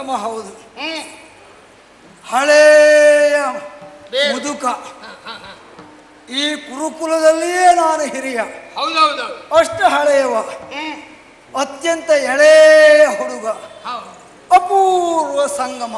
ಸಂಗಮ ಹೌದು ಹ್ಮ್ ಹಳೆಯ ಬೇರೆ. ಮುದುಕ ಈ ಕುರುಕುಲದಲ್ಲಿಯೇ ನಾನು ಹಿರಿಯ ಹೌದೌದು ಅಷ್ಟು ಹಳೆಯವ ಹ್ಮ್ ಅತ್ಯಂತ ಎಳೆಯ ಹುಡುಗ ಹೌದು ಅಪೂರ್ವ ಸಂಗಮ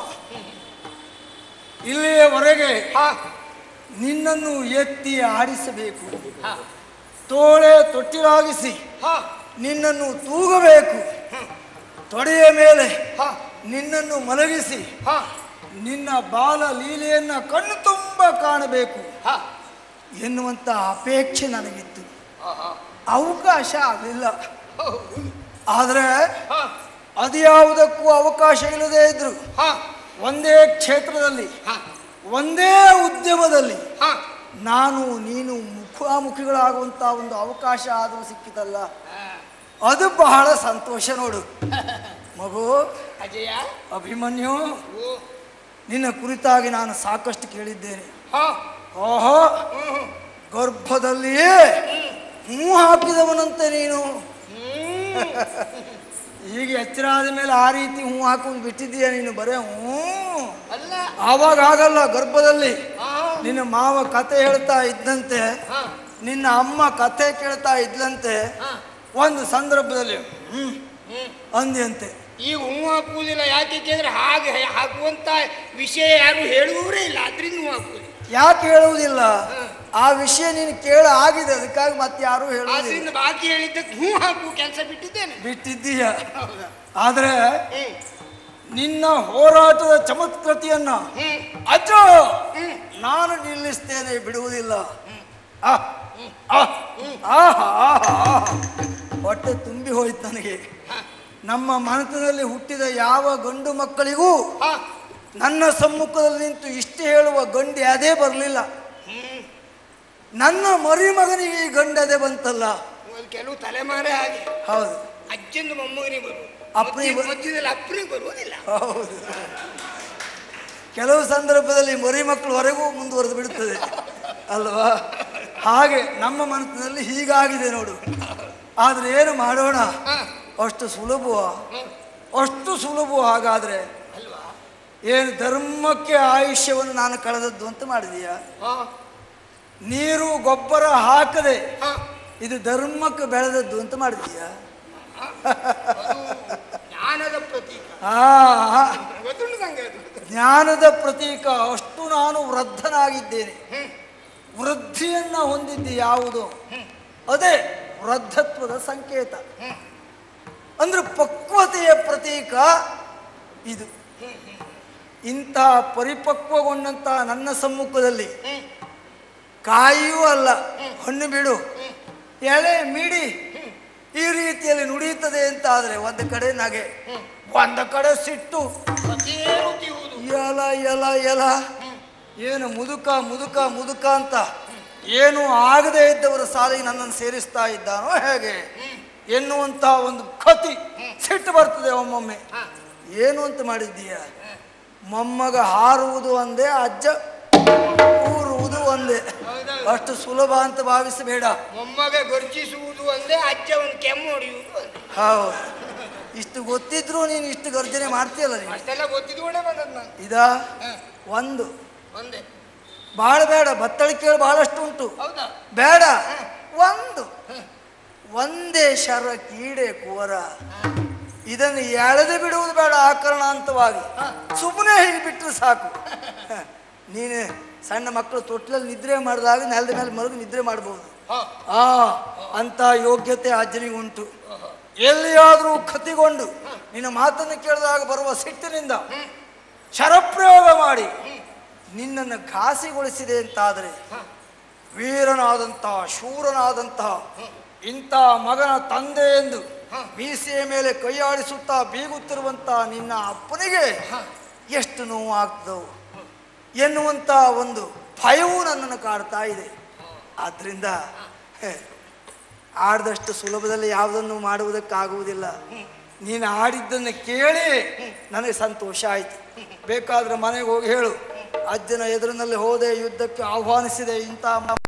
ಇಲ್ಲಿಯವರೆಗೆ ಹಾ ನಿನ್ನನ್ನು ಎತ್ತಿ ಆಡಿಸಬೇಕು ಹಾ ತೋಳೆ ತೊಟ್ಟಿಲಾಗಿಸಿ ಹಾ ನಿನ್ನನ್ನು ತೂಗಬೇಕು ತೊಡೆಯ ಮೇಲೆ ಹಾ ನಿನ್ನನ್ನು ಮಲಗಿಸಿ ಹಾ ನಿನ್ನ ಬಾಲ ಲೀಲೆಯನ್ನ ಕಣ್ಣು ತುಂಬ ಕಾಣಬೇಕು ಹಾ ಎನ್ನುವಂತ ಅಪೇಕ್ಷೆ ನನಗಿತ್ತು ಆಹಾ. ಅವಕಾಶ ಆಗಲಿಲ್ಲ ಹೌದು. ಆದರೆ ಹಾ ಅದ್ಯಾವುದಕ್ಕೂ ಅವಕಾಶ ಇಲ್ಲದೆ ಇದ್ರು ಹಾ ಒಂದೇ ಕ್ಷೇತ್ರದಲ್ಲಿ ಹಾ ಒಂದೇ ಉದ್ಯಮದಲ್ಲಿ ಹಾ ನಾನು ನೀನು ಮುಖಾಮುಖಿಗಳಾಗುವಂತ ಒಂದು ಅವಕಾಶ ಆದರೂ ಸಿಕ್ಕಿತಲ್ಲ ಅದು ಬಹಳ ಸಂತೋಷ ನೋಡು ಮಗು ಅಜಯ ಅಭಿಮನ್ಯು ಓ ನಿನ್ನ ಕುರಿತಾಗಿ ನಾನು ಸಾಕಷ್ಟು ಕೇಳಿದ್ದೇನೆ ಹಾ ಓಹೋ ಹ್ಮ್ ಗರ್ಭದಲ್ಲಿಯೇ ಹೂ ಹಾಕಿದವನಂತೆ ನೀನು ಹ್ಮ್ ಈಗ ಎಚ್ಚರಾದ ಮೇಲೆ ಆ ರೀತಿ ಹೂ ಹಾಕುವುದು ಬಿಟ್ಟಿದ್ದೀಯ ನೀನು ಬರೇ ಹ್ಞೂ ಅಲ್ಲ ಆವಾಗ ಆಗಲ್ಲ ಗರ್ಭದಲ್ಲಿ ಹಾ ನಿನ್ನ ಮಾವ ಕತೆ ಹೇಳ್ತಾ ಇದ್ದಂತೆ ಹಾ ನಿನ್ನ ಅಮ್ಮ ಕತೆ ಕೇಳ್ತಾ ಇದ್ಲಂತೆ ಹಾ ಒಂದು ಸಂದರ್ಭದಲ್ಲಿ ಹ್ಮ್ ಹ್ಮ್ ಅಂದಿಯಂತೆ ಈಗ ಹೂ ಹಾಕುವುದಿಲ್ಲ ಯಾಕೆ ಕೇಳಿದ್ರೆ ಹಾಗೆ ಹಾಕುವಂತ ವಿಷಯ ಯಾರು ಹೇಳುವವರೇ ಇಲ್ಲ ಅದರಿಂದ ಹೂ ಹಾಕುವುದಿಲ್ಲ ಯಾಕೆ ಹೇಳುವುದಿಲ್ಲ ಆ ವಿಷಯ ನೀನು ಕೇಳ ಆಗಿದೆ ಅದಕ್ಕಾಗಿ ಮತ್ತೆ ಯಾರು ಹೇಳುವುದಿಲ್ಲ ಆದ್ರಿಂದ ಬಾಕಿ ಹೇಳಿದ್ದಕ್ಕೆ ಹೂ ಹಾಕುವ ಕೆಲಸ ಬಿಟ್ಟಿದ್ದೇನೆ ಬಿಟ್ಟಿದ್ದೀಯ ಹೌದಾ ಆದ್ರೆ ಹ್ಮ್ ನಿನ್ನ ಹೋರಾಟದ ಚಮತ್ಕೃತಿಯನ್ನ ಹ್ಮ್ ಅಜ್ಜ ಹ್ಮ್ ನಾನು ನಿಲ್ಲಿಸ್ತೇನೆ ಬಿಡುವುದಿಲ್ಲ ಆ, ಆ, ಆಹಾ, ಆಹಾ, ಆಹಾ. ಹೊಟ್ಟೆ ತುಂಬಿ ಹೋಯ್ತು ನನಗೆ ನಮ್ಮ ಮನಸ್ಸಿನಲ್ಲಿ ಹುಟ್ಟಿದ ಯಾವ ಗಂಡು ಮಕ್ಕಳಿಗೂ ಹಾ ನನ್ನ ಸಮ್ಮುಖದಲ್ಲಿ ನಿಂತು ಇಷ್ಟು ಹೇಳುವ ಗಂಡು ಅದೇ ಬರಲಿಲ್ಲ ಹ್ಮ್ ನನ್ನ ಮರಿ ಮಗನಿಗೆ ಈ ಗಂಡು ಅದೇ ಬಂತಲ್ಲ ಒಂದು ಕೆಲವು ತಲೆಮಾರೇ ಹಾಗೆ ಹೌದು ಅಜ್ಜಂದು ಮೊಮ್ಮಗನಿಗೆ ಬರುವುದು ಅಪ್ಪನಿಗೆ ಬ- ಮಧ್ಯದಲ್ಲಿ ಅಪ್ಪನಿಗೆ ಬರುವುದಿಲ್ಲ ಹೌದು ಕೆಲವು ಸಂದರ್ಭದಲ್ಲಿ ಮರಿ ಮಕ್ಕಳು ಹೊರಗೂ ಮುಂದುವರೆದು ಬಿಡುತ್ತದೆ ಅಲ್ವಾ ಹಾಗೆ ನಮ್ಮ ಮನಸ್ಸಿನಲ್ಲಿ ಹೀಗಾಗಿದೆ ನೋಡು ಆದ್ರೆ ಏನು ಮಾಡೋಣ ಹಾ ಅಷ್ಟು ಸುಲಭವ ಹ್ಮ್. ಅಷ್ಟು ಸುಲಭ ಹಾಗಾದ್ರೆ ಅಲ್ವಾ ಏನು ಧರ್ಮಕ್ಕೆ ಆಯುಷ್ಯವನ್ನು ನಾನು ಕಳೆದದ್ದು ಅಂತ ಮಾಡಿದೀಯ ಹಾ ನೀರು ಗೊಬ್ಬರ ಹಾಕದೆ ಹಾ ಇದು ಧರ್ಮಕ್ಕೆ ಬೆಳೆದದ್ದು ಅಂತ ಮಾಡಿದೀಯ ಅದು ಜ್ಞಾನದ ಪ್ರತೀಕ ಆ ಗೊತ್ತುಂಟು ನಂಗೆ ಅದು ಜ್ಞಾನದ ಪ್ರತೀಕ ಅಷ್ಟು ನಾನು ವೃದ್ಧನಾಗಿದ್ದೇನೆ ಹ್ಮ್ ವೃದ್ಧಿಯನ್ನ ಹೊಂದಿದ್ದು ಯಾವುದು ಅದೇ ವೃದ್ಧತ್ವದ ಸಂಕೇತ ಹ್ಮ್ ಅಂದ್ರೆ ಪಕ್ವತೆಯ ಪ್ರತೀಕ ಇದು ಇಂಥ ಪರಿಪಕ್ವಗೊಂಡಂತ ನನ್ನ ಸಮ್ಮುಖದಲ್ಲಿ ಹ್ಮ್ ಕಾಯಿಯೂ ಅಲ್ಲ ಹಣ್ಣು ಬಿಡು ಎಳೆ ಮಿಡಿ ಈ ರೀತಿಯಲ್ಲಿ ನುಡಿಯುತ್ತದೆ ಅಂತ ಆದ್ರೆ ಒಂದು ಕಡೆ ನಗೆ ಒಂದು ಕಡೆ ಸಿಟ್ಟು ಅದೇ ರುಚಿಯುವುದು ಎಲ ಎಲ ಎಲ ಏನು ಮುದುಕ ಮುದುಕ ಮುದುಕ ಅಂತ ಏನು ಆಗದೇ ಇದ್ದವರ ಸಾಲಿಗೆ ನನ್ನನ್ನು ಸೇರಿಸ್ತಾ ಇದ್ದಾನೋ ಹೇಗೆ ಎನ್ನುವಂತ ಒಂದು ಕತಿ ಸಿಟ್ಟು ಬರ್ತದೆ ಒಮ್ಮೊಮ್ಮೆ ಹಾ ಏನು ಅಂತ ಮಾಡಿದ್ದೀಯ ಮೊಮ್ಮಗ ಹಾರುವುದು ಒಂದೇ ಅಜ್ಜ ಊರುವುದು ಒಂದೇ ಹೌದೌದು. ಅಷ್ಟು ಸುಲಭ ಅಂತ ಭಾವಿಸಬೇಡ ಮೊಮ್ಮಗ ಗರ್ಜಿಸುವುದು ಒಂದೇ ಅಜ್ಜ ಒಂದು ಕೆಮ್ಮು ಹೊಡೆಯುವುದು ಒಂದೇ ಹೌದು ಇಷ್ಟು ಗೊತ್ತಿದ್ರು ನೀನು ಇಷ್ಟು ಗರ್ಜನೆ ಮಾಡ್ತೀಯಲ್ಲ ನೀನು ಅಷ್ಟೆಲ್ಲ ಗೊತ್ತಿದ್ಕೊಂಡೇ ಬಂದದ್ದು ನಾನು ಇದಾ ಹಾ ಒಂದು ಒಂದೇ ಬಹಳ ಬೇಡ ಬತ್ತಳಿಕೆಗಳು ಬಹಳಷ್ಟು ಉಂಟು ಹೌದಾ ಬೇಡ ಒಂದು ಒಂದೇ ಶರ ಕೀಡೆ ಕುವರ ಇದನ್ನು ಎಳೆದು ಬಿಡುವುದು ಬೇಡ ಆಕರಣಾಂತವಾಗಿ ಸುಮ್ಮನೆ ಹೀಗೆ ಬಿಟ್ಟರೆ ಸಾಕು ಹ. ನೀನು ಸಣ್ಣ ಮಕ್ಕಳು ತೊಟ್ಲಲ್ಲಿ ನಿದ್ರೆ ಮಾಡಿದಾಗ ನೆಲದ ಮೇಲೆ ಮಲಗಿ ನಿದ್ರೆ ಮಾಡಬಹುದು ಹಾ ಆ ಅಂತ ಯೋಗ್ಯತೆ ಅಜ್ಜನಿಗೆ ಉಂಟು ಎಲ್ಲಿಯಾದರೂ ಕತಿಗೊಂಡು ನಿನ್ನ ಮಾತನ್ನು ಕೇಳಿದಾಗ ಬರುವ ಸಿಟ್ಟಿನಿಂದ ಶರಪ್ರಯೋಗ ಮಾಡಿ ನಿನ್ನನ್ನು ಘಾಸಿಗೊಳಿಸಿದೆ ಅಂತಾದರೆ ವೀರನಾದಂತಹ ಶೂರನಾದಂತಹ ಇಂಥ ಮಗನ ತಂದೆ ಎಂದು ಮೀಸೆಯ ಮೇಲೆ ಕೈಯಾಡಿಸುತ್ತಾ ಬೀಗುತ್ತಿರುವಂತಹ ನಿನ್ನ ಅಪ್ಪನಿಗೆ ಎಷ್ಟು ನೋವು ಆಗ್ತದವು ಎನ್ನುವಂಥ ಒಂದು ಭಯವೂ ನನ್ನನ್ನು ಕಾಡ್ತಾ ಇದೆ ಆದ್ರಿಂದ ಹೇ, ಆಡ್ದಷ್ಟು ಸುಲಭದಲ್ಲಿ ಯಾವುದನ್ನು ಮಾಡುವುದಕ್ಕಾಗುವುದಿಲ್ಲ ನೀನು ಆಡಿದ್ದನ್ನು ಕೇಳಿ ನನಗೆ ಸಂತೋಷ ಆಯಿತು ಬೇಕಾದ್ರೆ ಮನೆಗೆ ಹೋಗಿ ಹೇಳು ಅಜ್ಜನ ಎದುರಿನಲ್ಲಿ ಹೋದೆ ಯುದ್ಧಕ್ಕೆ ಆಹ್ವಾನಿಸಿದೆ ಇಂಥ